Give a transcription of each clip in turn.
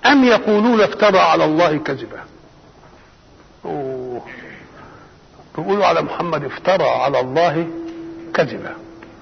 أم يقولون افترى على الله كذبا أوه. بيقولوا على محمد افترى على الله كذبا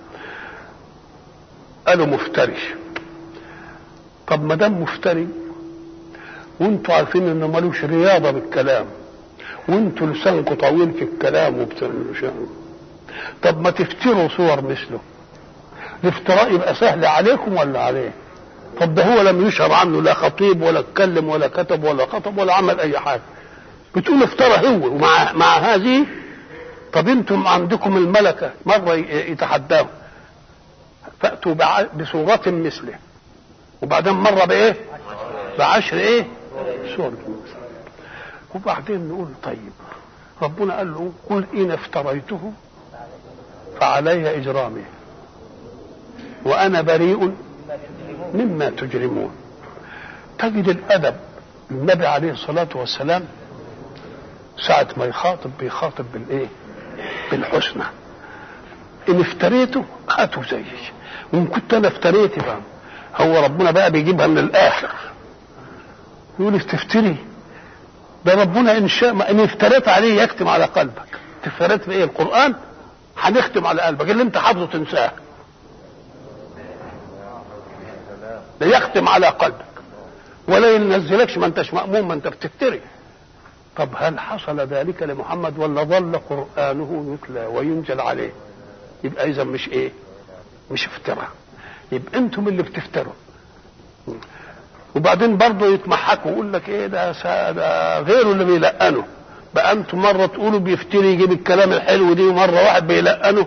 قالوا مفتري طب ما دام مفتري وانتوا عارفين انه ملوش رياضه بالكلام وانتوا لسانكم طويل في الكلام وبتعملوا شيء طب ما تفتروا صور مثله الافتراء يبقى سهل عليكم ولا عليه طب ده هو لم يشهر عنه لا خطيب ولا اتكلم ولا كتب ولا خطب ولا عمل اي حاجه بتقول افترى هو ومع مع هذه طب انتم عندكم الملكه مره يتحداهم فاتوا بصوره مثله وبعدين مره بايه بعشر ايه صور مثله وبعدين نقول طيب ربنا قال له قل ان افتريته فعلي اجرامي وانا بريء مما تجرمون تجد الادب النبي عليه الصلاه والسلام ساعة ما يخاطب بيخاطب بالايه؟ بالحسنى. ان افتريته هاتوا زيي وان كنت انا افتريت بقى هو ربنا بقى بيجيبها من الاخر. يقول تفتري ده ربنا ان شاء ان افتريت عليه يختم على قلبك. افتريت بايه؟ القران هنختم على قلبك اللي انت حافظه تنساه. ده يختم على قلبك ولا ينزلكش ما انتش مأمون ما انت بتفتري طب هل حصل ذلك لمحمد ولا ظل قرآنه يتلى وينزل عليه يبقى إذا مش إيه مش افتراء يبقى أنتم اللي بتفتروا وبعدين برضه يتمحكوا ويقول لك ايه ده, ده غيره اللي بيلقنه بقى انتم مره تقولوا بيفتري يجيب الكلام الحلو دي ومره واحد بيلقنه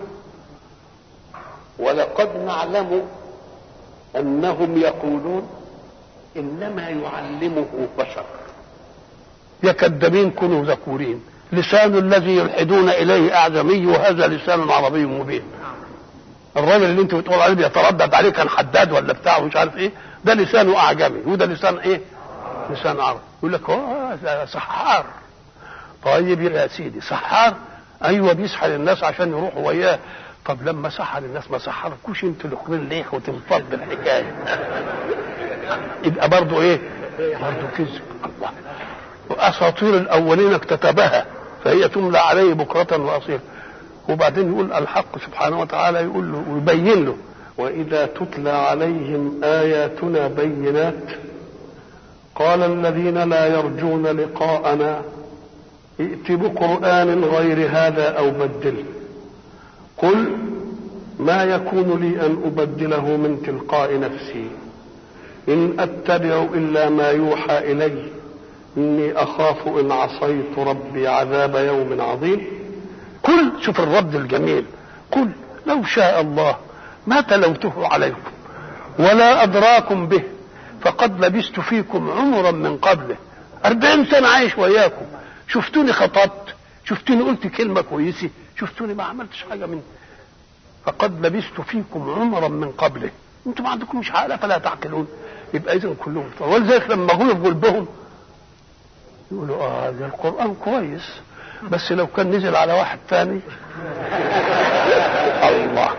ولقد نعلم انهم يقولون انما يعلمه بشر يا كذابين كونوا ذكورين لسان الذي يلحدون اليه اعجمي وهذا لسان عربي مبين الراجل اللي انت بتقول عليه بيتردد عليه كان حداد ولا بتاع ومش عارف ايه ده لسانه اعجمي وده لسان ايه لسان عربي يقول لك اه سحار طيب يا سيدي سحار ايوه بيسحر الناس عشان يروحوا وياه طب لما سحر الناس ما سحركوش انتوا الاخرين ليه وتنفض الحكايه يبقى برضه ايه برضه كذب الله واساطير الاولين اكتتبها فهي تملى عليه بكره واصيلا وبعدين يقول الحق سبحانه وتعالى يقول له ويبين له واذا تتلى عليهم اياتنا بينات قال الذين لا يرجون لقاءنا ائت بقران غير هذا او بدله قل ما يكون لي ان ابدله من تلقاء نفسي ان اتبع الا ما يوحى الي اني اخاف ان عصيت ربي عذاب يوم عظيم قل شوف الرد الجميل قل لو شاء الله ما تلوته عليكم ولا أدراكم به فقد لبست فيكم عمرا من قبله أربعين سنة عايش وياكم شفتوني خطبت شفتوني قلت كلمة كويسة شفتوني ما عملتش حاجة من فقد لبست فيكم عمرا من قبله انتم ما عندكمش عقل فلا تعقلون يبقى اذا كلهم ولذلك لما غلب قلبهم يقولوا اه ده القران كويس بس لو كان نزل على واحد ثاني الله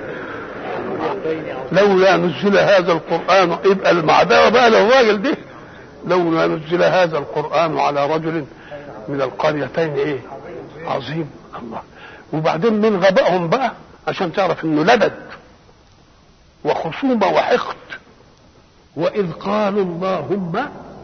لولا نزل هذا القرآن يبقى المعداوة بقى للراجل ده لولا نزل هذا القرآن على رجل من القريتين ايه عظيم الله وبعدين من غبائهم بقى عشان تعرف انه لبد وخصومة وحقد وإذ قالوا اللهم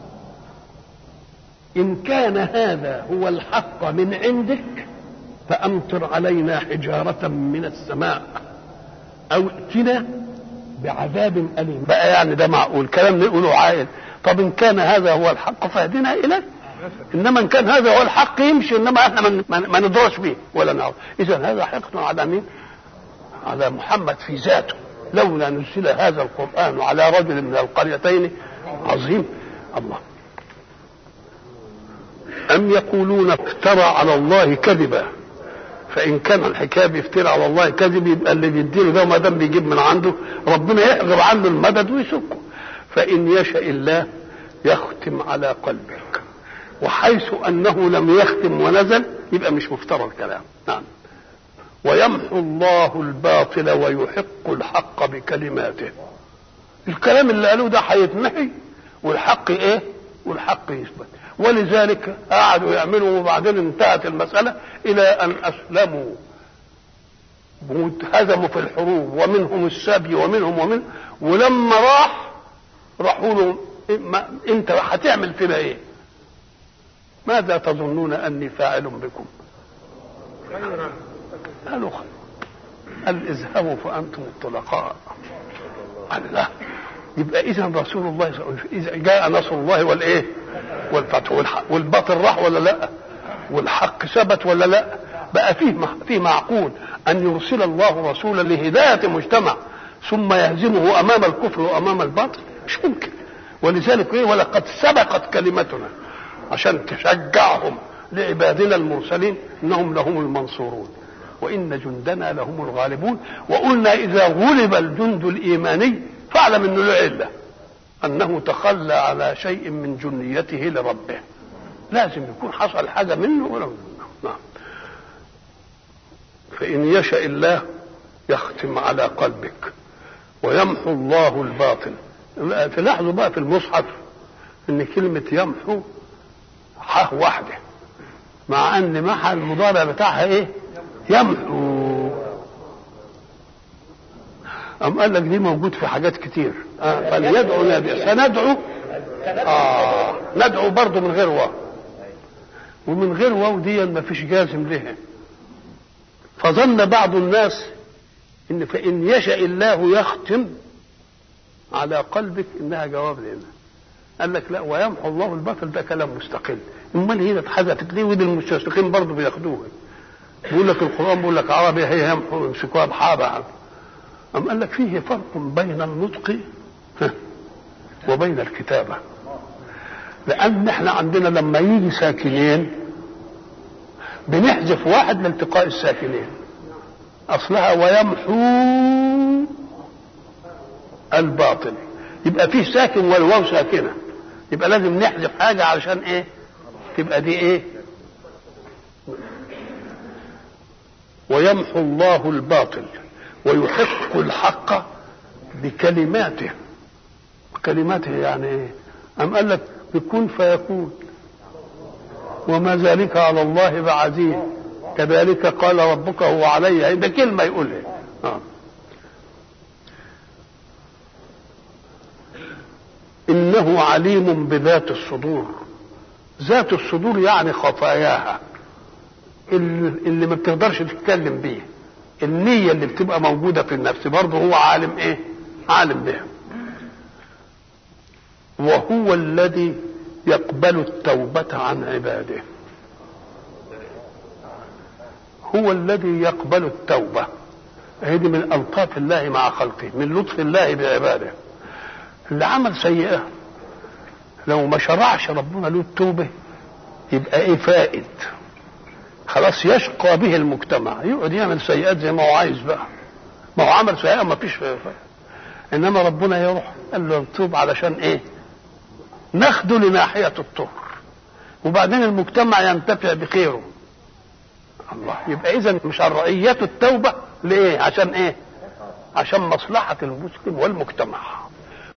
إن كان هذا هو الحق من عندك فأمطر علينا حجارة من السماء أو ائتنا بعذاب أليم بقى يعني ده معقول كلام نقوله عاقل طب إن كان هذا هو الحق فاهدنا إليه إنما إن كان هذا هو الحق يمشي إنما إحنا ما ما ندرش به ولا نعرف إذا هذا حقد على مين؟ على محمد في ذاته لولا نزل هذا القرآن على رجل من القريتين عظيم الله أم يقولون افترى على الله كذبا فإن كان الحكاية بيفترى على الله كذب يبقى اللي بيديله ده ما دام بيجيب من عنده ربنا يحجب عنه المدد ويسكه فإن يشاء الله يختم على قلبك وحيث أنه لم يختم ونزل يبقى مش مفترى الكلام نعم ويمحو الله الباطل ويحق الحق بكلماته الكلام اللي قالوه ده هيتمحي والحق ايه والحق يثبت ولذلك قعدوا يعملوا وبعدين انتهت المسألة إلى أن أسلموا واتهزموا في الحروب ومنهم السبي ومنهم ومن ولما راح راحوا له ما انت هتعمل فينا ايه؟ ماذا تظنون اني فاعل بكم؟ قالوا خير قال اذهبوا فانتم الطلقاء قال لا يبقى اذا رسول الله اذا جاء نصر الله والايه؟ والفتح والباطل راح ولا لا؟ والحق ثبت ولا لا؟ بقى فيه فيه معقول ان يرسل الله رسولا لهدايه مجتمع ثم يهزمه امام الكفر وامام الباطل مش ممكن ولذلك ايه ولقد سبقت كلمتنا عشان تشجعهم لعبادنا المرسلين انهم لهم المنصورون وان جندنا لهم الغالبون وقلنا اذا غلب الجند الايماني فاعلم انه له عله انه تخلى على شيء من جنيته لربه لازم يكون حصل حاجه منه ولا منه نعم فان يشاء الله يختم على قلبك ويمحو الله الباطل تلاحظوا بقى في المصحف ان كلمة يمحو ح واحدة مع ان محى المضارع بتاعها ايه يمحو أم قال لك دي موجود في حاجات كتير آه فليدعو نادي سندعو آه ندعو برضه من غير واو ومن غير واو دي ما فيش جازم لها فظن بعض الناس ان فان يشاء الله يختم على قلبك انها جواب لنا قال لك لا ويمحو الله الباطل ده كلام مستقل امال هنا اتحذفت ليه ودي المستشرقين برضه بياخدوها بيقول لك القران بيقول لك عربي هي يمحو يمسكوها بحابه أم قال لك فيه فرق بين النطق وبين الكتابة لأن احنا عندنا لما يجي ساكنين بنحذف واحد لالتقاء الساكنين أصلها ويمحو الباطل يبقى فيه ساكن والواو ساكنة يبقى لازم نحذف حاجة علشان ايه تبقى دي ايه ويمحو الله الباطل ويحق الحق بكلماته كلماته يعني ايه أم قال لك بكون فيكون وما ذلك على الله بعزيز كذلك قال ربك هو علي ده كلمة يقولها آه. إنه عليم بذات الصدور ذات الصدور يعني خفاياها اللي, اللي ما بتقدرش تتكلم بيه النية اللي بتبقى موجودة في النفس برضه هو عالم ايه عالم بها وهو الذي يقبل التوبة عن عباده هو الذي يقبل التوبة هذه من ألطاف الله مع خلقه من لطف الله بعباده اللي عمل سيئة لو ما شرعش ربنا له التوبة يبقى ايه فائد خلاص يشقى به المجتمع يقعد يعمل سيئات زي ما هو عايز بقى ما هو عمل سيئة ما فيش فائدة انما ربنا يروح قال له توب علشان ايه ناخده لناحية الطهر وبعدين المجتمع ينتفع بخيره الله يبقى اذا شرعية التوبة ليه عشان ايه عشان مصلحة المسلم والمجتمع